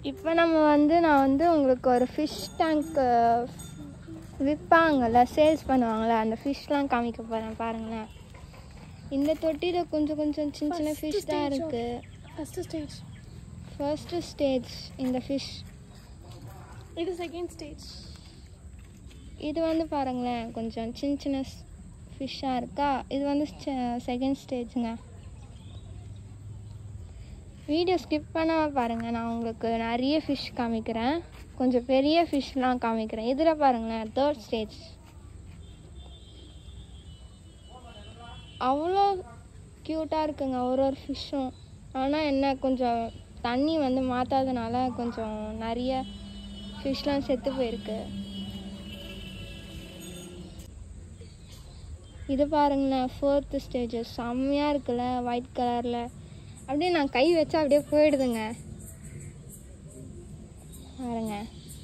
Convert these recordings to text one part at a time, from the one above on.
இப்போ நம்ம வந்து நான் வந்து உங்களுக்கு ஒரு ஃபிஷ் டேங்க் விற்பாங்கள்ல சேல்ஸ் பண்ணுவாங்கள்ல அந்த ஃபிஷ்லாம் காமிக்க போகிறேன் பாருங்களேன் இந்த தொட்டியில் கொஞ்சம் கொஞ்சம் சின்ன சின்ன ஃபிஷ் தான் இருக்குது ஃபஸ்ட்டு ஸ்டேஜ் ஃபர்ஸ்ட்டு ஸ்டேஜ் இந்த ஃபிஷ் இது செகண்ட் ஸ்டேஜ் இது வந்து பாருங்களேன் கொஞ்சம் சின்ன சின்ன ஃபிஷ்ஷாக இருக்கா இது வந்து செகண்ட் ஸ்டேஜுங்க வீடியோ ஸ்கிப் பண்ணாமல் பாருங்கள் நான் உங்களுக்கு நிறைய ஃபிஷ் காமிக்கிறேன் கொஞ்சம் பெரிய ஃபிஷ்லாம் காமிக்கிறேன் இதில் பாருங்களேன் தேர்ட் ஸ்டேஜ் அவ்வளோ க்யூட்டாக இருக்குங்க ஒரு ஒரு ஃபிஷ்ஷும் ஆனால் என்ன கொஞ்சம் தண்ணி வந்து மாற்றாதனால கொஞ்சம் நிறைய ஃபிஷ்லாம் செத்து போயிருக்கு இது பாருங்களேன் ஃபோர்த்து ஸ்டேஜ் செம்மையாக இருக்குல்ல ஒயிட் கலரில் அப்படியே நான் கை வச்சா அப்படியே போயிடுதுங்க பாருங்க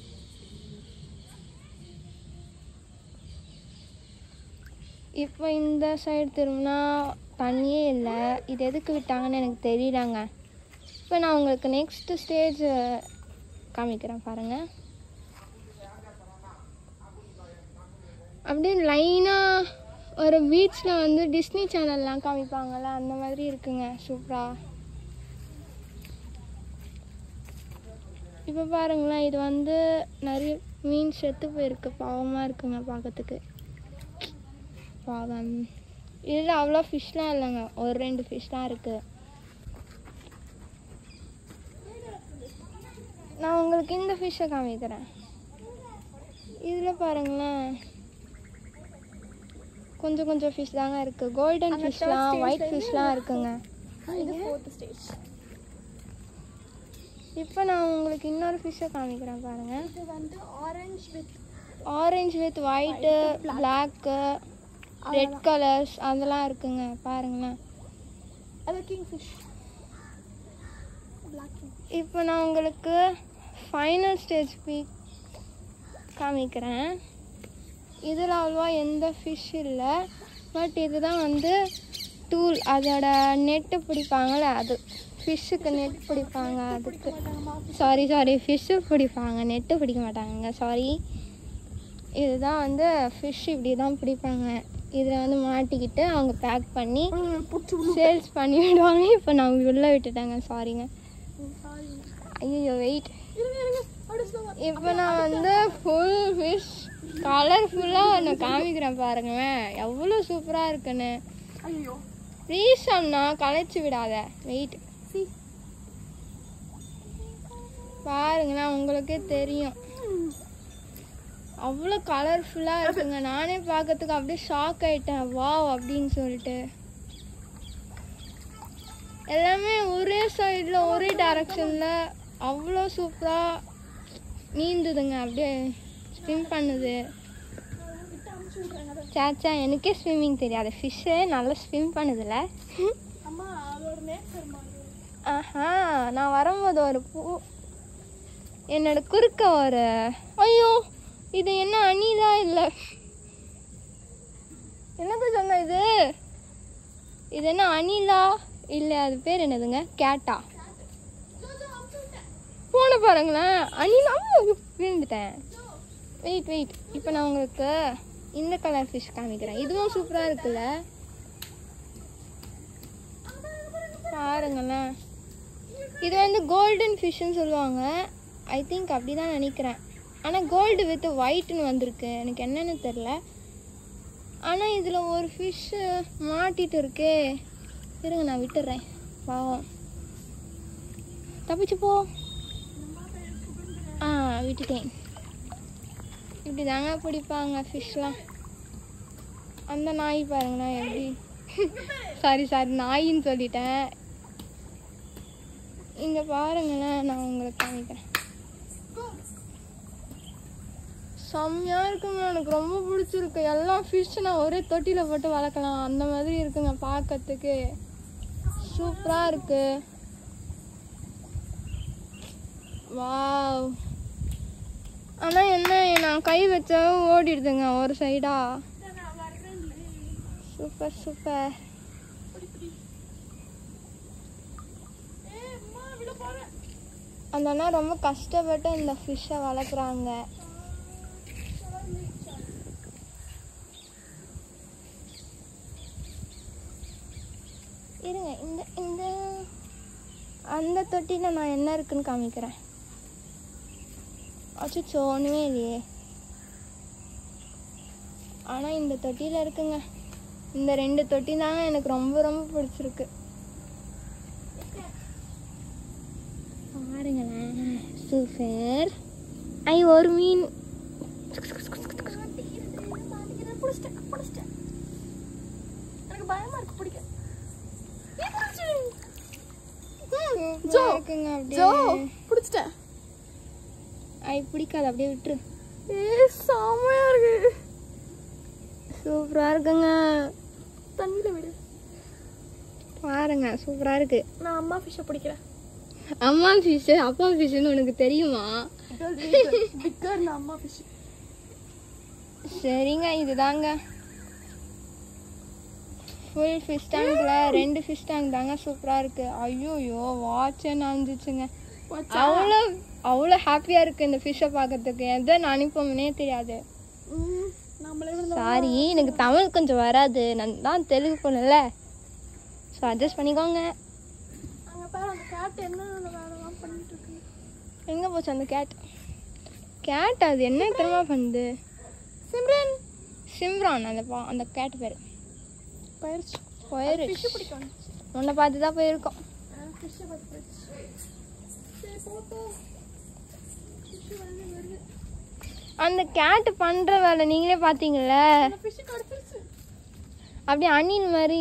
இப்போ இந்த சைடு திரும்பினா தண்ணியே இல்லை இது எதுக்கு விட்டாங்கன்னு எனக்கு தெரியலங்க இப்போ நான் உங்களுக்கு நெக்ஸ்ட் ஸ்டேஜ் காமிக்கிறேன் பாருங்கள் அப்படியே லைனாக ஒரு பீச்சில் வந்து டிஸ்னி சேனல்லாம் காமிப்பாங்கள்ல அந்த மாதிரி இருக்குங்க சூப்பராக இப்போ பாருங்களேன் இது வந்து நிறைய மீன் செத்து போயிருக்கு பாவமாக இருக்குங்க பார்க்கறதுக்கு பாவம் இதில் அவ்வளோ ஃபிஷ்லாம் இல்லைங்க ஒரு ரெண்டு ஃபிஷ் தான் இருக்குது நான் உங்களுக்கு இந்த ஃபிஷ்ஷை காமிக்கிறேன் இதில் பாருங்களேன் கொஞ்சம் கொஞ்சம் ஃபிஷ் தாங்க இருக்குது கோல்டன் அந்த third ஃபிஷ்லாம் stage ஒயிட் ல ஃபிஷ்லாம் இருக்குங்க இது ஃபோர்த் ஸ்டேஜ் இப்போ நான் உங்களுக்கு இன்னொரு ஃபிஷ்ஷை காமிக்கிறேன் பாருங்கள் இது வந்து orange with orange with white black red colours அதெல்லாம் இருக்குங்க பாருங்களேன் அது கிங் ஃபிஷ் பிளாக் கிங் இப்போ நான் உங்களுக்கு ஃபைனல் ஸ்டேஜ் பீக் காமிக்கிறேன் இதில் அவ்வளோவா எந்த ஃபிஷ் இல்லை பட் இதுதான் வந்து டூல் அதோட நெட்டு பிடிப்பாங்கள்ல அது ஃபிஷ்ஷுக்கு நெட் பிடிப்பாங்க அதுக்கு சாரி சாரி ஃபிஷ்ஷு பிடிப்பாங்க நெட்டு பிடிக்க மாட்டாங்க சாரி இதுதான் வந்து ஃபிஷ் இப்படி தான் பிடிப்பாங்க இதில் வந்து மாட்டிக்கிட்டு அவங்க பேக் பண்ணி புடிச்சு சேல்ஸ் பண்ணி விடுவாங்க இப்போ நான் உள்ளே விட்டுட்டேங்க சாரிங்க ஐயோ வெயிட் இருங்க இருங்க அப்படியே ஸ்லோவா இப்போ நான் வந்து ஃபுல் ஃபிஷ் கலர்ஃபுல்லாக நான் காமிக்கிறேன் பாருங்களேன் எவ்வளோ சூப்பராக இருக்குன்னு ஐயோ ப்ளீஸ் அண்ணா கலைச்சி விடாத வெயிட் சி பாருங்களேன் உங்களுக்கே தெரியும் அவ்வளோ கலர்ஃபுல்லாக இருக்குங்க நானே பார்க்கறதுக்கு அப்படியே ஷாக் ஆயிட்டேன் வாவ் அப்படின்னு சொல்லிட்டு எல்லாமே ஒரே சைடில் ஒரே டைரக்ஷனில் அவ்வளோ சூப்பராக நீந்துதுங்க அப்படியே ஸ்விம் பண்ணுது விட்டு அமுச்சு விட்றாங்க அதை சாச்சா எனக்கே ஸ்விம்மிங் தெரியாது ஃபிஷ்ஷு நல்லா ஸ்விம் பண்ணுதுல்ல அம்மா அதோட நேச்சர் மாதிரி ஆஹா நான் வரும்போது ஒரு பூ என்னோட குறுக்க ஒரு ஐயோ இது என்ன அணிலா இல்லை என்னது சொன்ன இது இது என்ன அணிலா இல்லை அது பேர் என்னதுங்க கேட்டா போன பாருங்களேன் அணிலா ஐயோ, விழுந்துட்டேன் வெயிட் வெயிட் இப்போ நான் உங்களுக்கு இந்த கலர் ஃபிஷ் காமிக்கிறேன் இதுவும் சூப்பராக இருக்குல்ல பாருங்களேன் இது வந்து கோல்டன் ஃபிஷ்ஷுன்னு சொல்லுவாங்க ஐ திங்க் அப்படி தான் நினைக்கிறேன் ஆனால் கோல்டு வித் ஒயிட்னு வந்திருக்கு எனக்கு என்னன்னு தெரில ஆனால் இதில் ஒரு ஃபிஷ்ஷு மாட்டிட்டு இருக்கே இருங்க நான் விட்டுறேன் பாவம் தப்பிச்சு போ ஆ விட்டுட்டேன் இப்படி தாங்க பிடிப்பாங்க ஃபிஷ்லாம் அந்த நாய் பாருங்கண்ணா எப்படி சாரி சாரி நாயின்னு சொல்லிட்டேன் இங்கே பாருங்களேன் நான் உங்களுக்கு காமிக்கிறேன் செம்மையாக இருக்குங்க எனக்கு ரொம்ப பிடிச்சிருக்கு எல்லா ஃபிஷ் நான் ஒரே தொட்டியில் போட்டு வளர்க்கலாம் அந்த மாதிரி இருக்குங்க பார்க்கறதுக்கு சூப்பராக இருக்கு வாவ் ஆனால் என்ன நான் கை வச்சா ஓடிடுதுங்க ஒரு சைடா சூப்பர் சூப்பர் அந்த அண்ணா ரொம்ப கஷ்டப்பட்டு இந்த ஃபிஷ்ஷை வளர்க்குறாங்க இருங்க இந்த இந்த அந்த தொட்டியில் நான் என்ன இருக்குன்னு காமிக்கிறேன் அச்சோ ஒன்றுமே இல்லையே ஆனால் இந்த தொட்டியில் இருக்குங்க இந்த ரெண்டு தொட்டி தாங்க எனக்கு ரொம்ப ரொம்ப பிடிச்சிருக்கு பாருங்களேன் சூப்பர் ஐ ஒரு மீன் பிடிச்சிட்டேன் பிடிச்சிட்டேன் எனக்கு பயமா இருக்கு பிடிக்க சூப்பரா இருக்குங்க ஜோ அப்படியே பிடிச்சிட்டேன் ஐ பிடிக்காது அப்படியே விட்டுரு ஏ செமையா இருக்கு சூப்பராக இருக்குங்க தண்ணியில விடு பாருங்க சூப்பராக இருக்கு நான் அம்மா ஃபிஷ்ஷை பிடிக்கிறேன் அம்மா ஃபிஷ்ஷு அப்பா ஃபிஷ்ஷுன்னு உனக்கு தெரியுமா பிக்கர் நான் அம்மா ஃபிஷ் சரிங்க இதுதாங்க ஃபுல் ஃபிஷ் டேங்க்ல ரெண்டு ஃபிஷ் டேங்க் தாங்க சூப்பராக இருக்கு ஐயோயோ வாட்சே நனைஞ்சிச்சுங்க அவ்வளோ அவ்வளோ ஹாப்பியாக இருக்கு இந்த ஃபிஷ்ஷை பார்க்கறதுக்கு எதை நினைப்போம்னே தெரியாது நம்மளே விட சாரி எனக்கு தமிழ் கொஞ்சம் வராது நான் தான் தெலுங்கு பொண்ணுல ஸோ அட்ஜஸ்ட் பண்ணிக்கோங்க அங்க பாரு அந்த கேட் என்ன வேலைலாம் பண்ணிட்டு இருக்கு எங்கே போச்சு அந்த கேட் கேட் அது என்ன தெரியுமா பண்ணுது சிம்ரன் சிம்ரான் அந்த பா அந்த கேட் பேர் போயிருச்சு போயிரு ஃபிஷ் பிடிக்கும் உன்னை பார்த்து தான் போயிருக்கோம் ஃபிஷ்ஷை பார்த்து போயிருச்சு சரி போட்டோ ஃபிஷ் வந்து வருது அந்த கேட் பண்ணுற வேலை நீங்களே பார்த்தீங்கல்ல அந்த ஃபிஷ் கடிச்சிருச்சு அப்படியே அணில் மாதிரி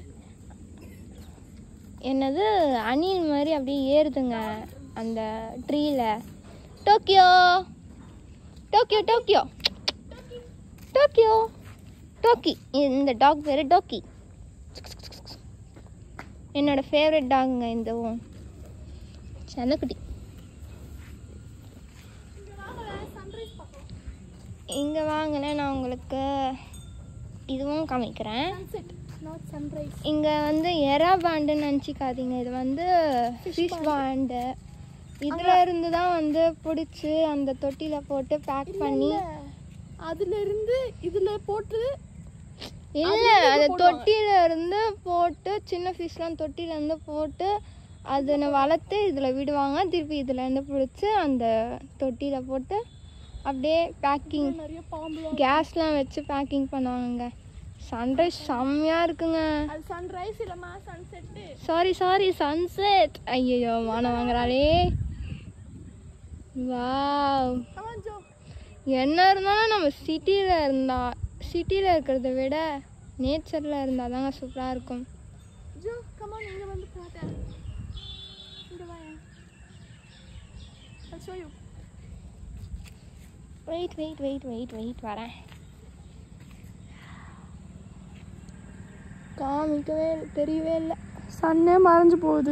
என்னது அணில் மாதிரி அப்படியே ஏறுதுங்க அந்த ட்ரீல டோக்கியோ டோக்கியோ டோக்கியோ டோக்கியோ டோக்கி இந்த டாக் பேர் டோக்கி என்னோட ஃபேவரட் டாகுங்க இந்த செல்லக்குட்டி சன்ரைஸ் பார்க்கலாம் இங்கே வாங்கினேன் நான் உங்களுக்கு இதுவும் காமிக்கிறேன் சன்செட் நாட் சன்ரைஸ் இங்கே வந்து எறா பேண்டுன்னு நினச்சிக்காதீங்க இது வந்து ஃபிஷ் பேண்டு இதில் இருந்து தான் வந்து பிடிச்சி அந்த தொட்டியில் போட்டு பேக் பண்ணி அதுல இருந்து இதுல போட்டு இல்லை அந்த தொட்டியில இருந்து போட்டு சின்ன ஃபிஷ்லாம் தொட்டியில இருந்து போட்டு அதனை வளர்த்து இதில் விடுவாங்க திருப்பி இதுல இருந்து பிடிச்சி அந்த தொட்டியில் போட்டு அப்படியே பேக்கிங் நிறைய பாம்பு கேஸ்லாம் வச்சு பேக்கிங் பண்ணுவாங்க சன்ரைஸ் செம்மையாக இருக்குங்க அது சன்ரைஸ் இல்லம்மா சன்செட்டு சாரி சாரி சன்செட் ஐயோ மானம் வாங்குறாளே வாவ் ஆமாம் ஜோ என்ன இருந்தாலும் நம்ம சிட்டியில் இருந்தா சிட்டியில் இருக்கிறத விட நேச்சரில் இருந்தால் தாங்க சூப்பராக இருக்கும் ஜோ கமான் இங்க வந்து பார்த்தேன் இங்க வாயா I'll show you wait wait wait wait wait வரேன் காமிக்கவே இல்ல, தெரியவே இல்லை சன்னே மறைஞ்சு போகுது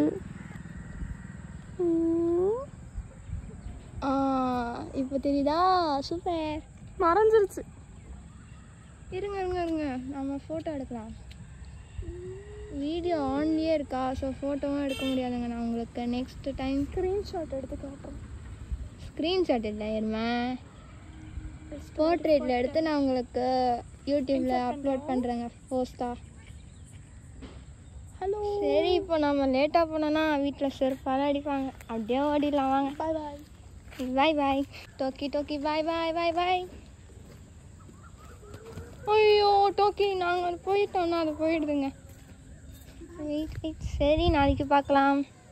இப்போ தெரியுதா சூப்பர் மறைஞ்சிருச்சு இருங்க இருங்க இருங்க நம்ம ஃபோட்டோ எடுக்கலாம் வீடியோ ஆன்லேயே இருக்கா ஸோ ஃபோட்டோவும் எடுக்க முடியாதுங்க நான் உங்களுக்கு நெக்ஸ்ட் டைம் ஸ்க்ரீன்ஷாட் எடுத்து காட்டுறேன் ஸ்க்ரீன்ஷாட் இல்லை இருமா போர்ட்ரேட்டில் எடுத்து நான் உங்களுக்கு யூடியூப்பில் அப்லோட் பண்ணுறேங்க போஸ்ட்டாக ஹலோ சரி இப்போ நம்ம லேட்டாக போனோன்னா வீட்டில் செருப்பால் அடிப்பாங்க அப்படியே ஓடிடலாம் வாங்க பாய் பாய் பாய் பாய் டோக்கி டோக்கி பாய் பாய் பாய் பாய் ஐயோ டோக்கி நாங்கள் போயிட்டோம்னா அது போயிடுதுங்க வெயிட் வெயிட் சரி நாளைக்கு பார்க்கலாம்